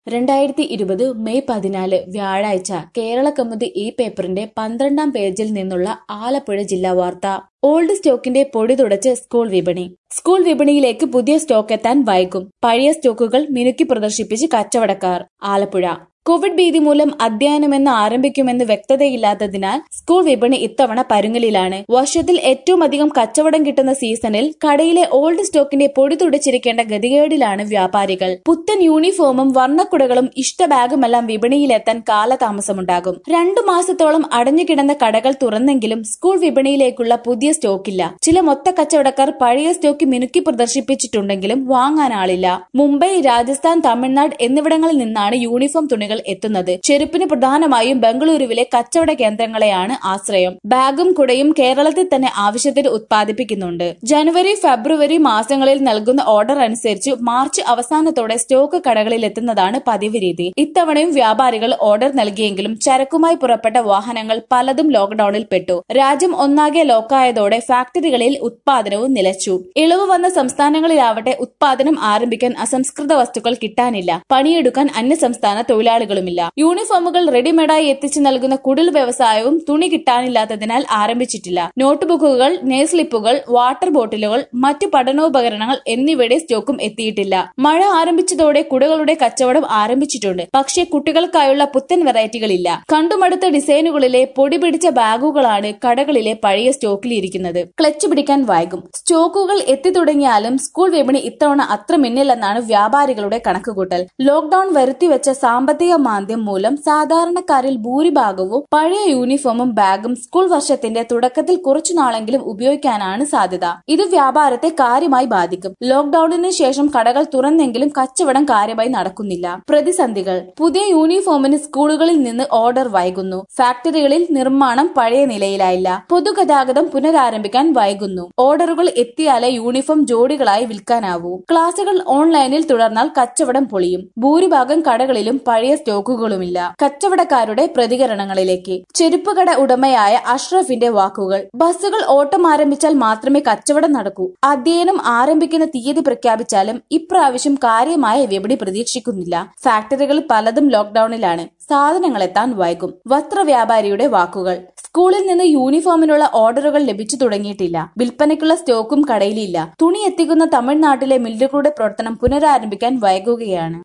രണ്ടായിരത്തി ഇരുപത് മെയ് പതിനാല് വ്യാഴാഴ്ച കേരള കൗമുദി ഈ പേപ്പറിന്റെ പന്ത്രണ്ടാം പേജിൽ നിന്നുള്ള ആലപ്പുഴ ജില്ലാ വാർത്ത ഓൾഡ് സ്റ്റോക്കിന്റെ പൊടി തുടച്ച് സ്കൂൾ വിപണി സ്കൂൾ വിപണിയിലേക്ക് പുതിയ സ്റ്റോക്ക് എത്താൻ വൈകും പഴയ സ്റ്റോക്കുകൾ മിനുക്കി പ്രദർശിപ്പിച്ച് കച്ചവടക്കാർ ആലപ്പുഴ കോവിഡ് ഭീതി മൂലം അധ്യയനമെന്ന് ആരംഭിക്കുമെന്ന് വ്യക്തതയില്ലാത്തതിനാൽ സ്കൂൾ വിപണി ഇത്തവണ പരുങ്ങലിലാണ് വർഷത്തിൽ ഏറ്റവും അധികം കച്ചവടം കിട്ടുന്ന സീസണിൽ കടയിലെ ഓൾഡ് സ്റ്റോക്കിന്റെ പൊടി തുടച്ചിരിക്കേണ്ട ഗതികേടിലാണ് വ്യാപാരികൾ പുത്തൻ യൂണിഫോമും വർണ്ണക്കുടകളും ഇഷ്ട ബാഗുമെല്ലാം വിപണിയിലെത്താൻ കാലതാമസമുണ്ടാകും രണ്ടു മാസത്തോളം അടഞ്ഞുകിടന്ന കടകൾ തുറന്നെങ്കിലും സ്കൂൾ വിപണിയിലേക്കുള്ള പുതിയ സ്റ്റോക്കില്ല ചില മൊത്ത കച്ചവടക്കാർ പഴയ സ്റ്റോക്ക് മിനുക്കി പ്രദർശിപ്പിച്ചിട്ടുണ്ടെങ്കിലും വാങ്ങാൻ ആളില്ല മുംബൈ രാജസ്ഥാൻ തമിഴ്നാട് എന്നിവിടങ്ങളിൽ നിന്നാണ് യൂണിഫോം തുണികൾ എത്തുന്നത് ചെരുപ്പിന് പ്രധാനമായും ബംഗളൂരുവിലെ കച്ചവട കേന്ദ്രങ്ങളെയാണ് ആശ്രയം ബാഗും കുടയും കേരളത്തിൽ തന്നെ ആവശ്യത്തിന് ഉത്പാദിപ്പിക്കുന്നുണ്ട് ജനുവരി ഫെബ്രുവരി മാസങ്ങളിൽ നൽകുന്ന ഓർഡർ അനുസരിച്ച് മാർച്ച് അവസാനത്തോടെ സ്റ്റോക്ക് കടകളിൽ എത്തുന്നതാണ് പതിവ് രീതി ഇത്തവണയും വ്യാപാരികൾ ഓർഡർ നൽകിയെങ്കിലും ചരക്കുമായി പുറപ്പെട്ട വാഹനങ്ങൾ പലതും ലോക്ഡൌണിൽ പെട്ടു രാജ്യം ഒന്നാകെ ലോക്കായതോടെ ഫാക്ടറികളിൽ ഉത്പാദനവും നിലച്ചു ഇളവ് വന്ന സംസ്ഥാനങ്ങളിലാവട്ടെ ഉത്പാദനം ആരംഭിക്കാൻ അസംസ്കൃത വസ്തുക്കൾ കിട്ടാനില്ല പണിയെടുക്കാൻ അന്യസംസ്ഥാന തൊഴിലാളികളുമില്ല യൂണിഫോമുകൾ റെഡിമെയ്ഡായി എത്തിച്ചു നൽകുന്ന കുടിൽ വ്യവസായവും തുണി കിട്ടാനില്ലാത്തതിനാൽ ആരംഭിച്ചിട്ടില്ല നോട്ട്ബുക്കുകൾ നെയ്സ്ലിപ്പുകൾ വാട്ടർ ബോട്ടിലുകൾ മറ്റു പഠനോപകരണങ്ങൾ എന്നിവയുടെ സ്റ്റോക്കും എത്തിയിട്ടില്ല മഴ ആരംഭിച്ചതോടെ കുടകളുടെ കച്ചവടം ആരംഭിച്ചിട്ടുണ്ട് പക്ഷേ കുട്ടികൾക്കായുള്ള പുത്തൻ വെറൈറ്റികളില്ല കണ്ടുമടുത്ത ഡിസൈനുകളിലെ പൊടി പിടിച്ച ബാഗുകളാണ് കടകളിലെ പഴയ സ്റ്റോക്കിൽ ഇരിക്കുന്നത് ക്ലച്ച് പിടിക്കാൻ വൈകും സ്റ്റോക്കുകൾ എത്തിത്തുടങ്ങിയാലും സ്കൂൾ വിപണി ഇത്തവണ അത്ര മിന്നില്ലെന്നാണ് വ്യാപാരികളുടെ കണക്കുകൂട്ടൽ ലോക്ഡൌൺ വരുത്തിവെച്ച സാമ്പത്തിക മാന്ദ്യം മൂലം സാധാരണക്കാരിൽ ഭൂരിഭാഗവും പഴയ യൂണിഫോമും ബാഗും സ്കൂൾ വർഷത്തിന്റെ തുടക്കത്തിൽ കുറച്ചുനാളെങ്കിലും ഉപയോഗിക്കാനാണ് സാധ്യത ഇത് വ്യാപാരത്തെ കാര്യമായി ബാധിക്കും ലോക്ഡൌണിന് ശേഷം കടകൾ തുറന്നെങ്കിലും കച്ചവടം കാര്യമായി നടക്കുന്നില്ല പ്രതിസന്ധികൾ പുതിയ യൂണിഫോമിന് സ്കൂളുകളിൽ നിന്ന് ഓർഡർ വൈകുന്നു ഫാക്ടറികളിൽ നിർമ്മാണം പഴയ നിലയിലായില്ല പൊതുഗതാഗതം പുനരാരംഭിക്കാൻ വൈകുന്നു ഓർഡറുകൾ എത്തിയാലേ യൂണിഫോം ജോഡികളായി വിൽക്കാനാവൂ ക്ലാസുകൾ ഓൺലൈനിൽ തുടർന്നാൽ കച്ചവടം പൊളിയും ഭൂരിഭാഗം കടകളിലും പഴയ സ്റ്റോക്കുകളുമില്ല കച്ചവടക്കാരുടെ പ്രതികരണങ്ങളിലേക്ക് ചെരുപ്പുകട ഉടമയായ അഷ്റഫിന്റെ വാക്കുകൾ ബസ്സുകൾ ഓട്ടം ആരംഭിച്ചാൽ മാത്രമേ കച്ചവടം നടക്കൂ അധ്യയനം ആരംഭിക്കുന്ന തീയതി പ്രഖ്യാപിച്ചാലും ഇപ്രാവശ്യം കാര്യമായ വിപണി പ്രതീക്ഷിക്കുന്നില്ല ഫാക്ടറികൾ പലതും ലോക്ഡൌണിലാണ് സാധനങ്ങൾ എത്താൻ വൈകും വസ്ത്രവ്യാപാരിയുടെ വാക്കുകൾ സ്കൂളിൽ നിന്ന് യൂണിഫോമിനുള്ള ഓർഡറുകൾ ലഭിച്ചു തുടങ്ങിയിട്ടില്ല വിൽപ്പനയ്ക്കുള്ള സ്റ്റോക്കും കടയിലില്ല തുണി എത്തിക്കുന്ന തമിഴ്നാട്ടിലെ മില്ലുകളുടെ പ്രവർത്തനം പുനരാരംഭിക്കാൻ വൈകുകയാണ്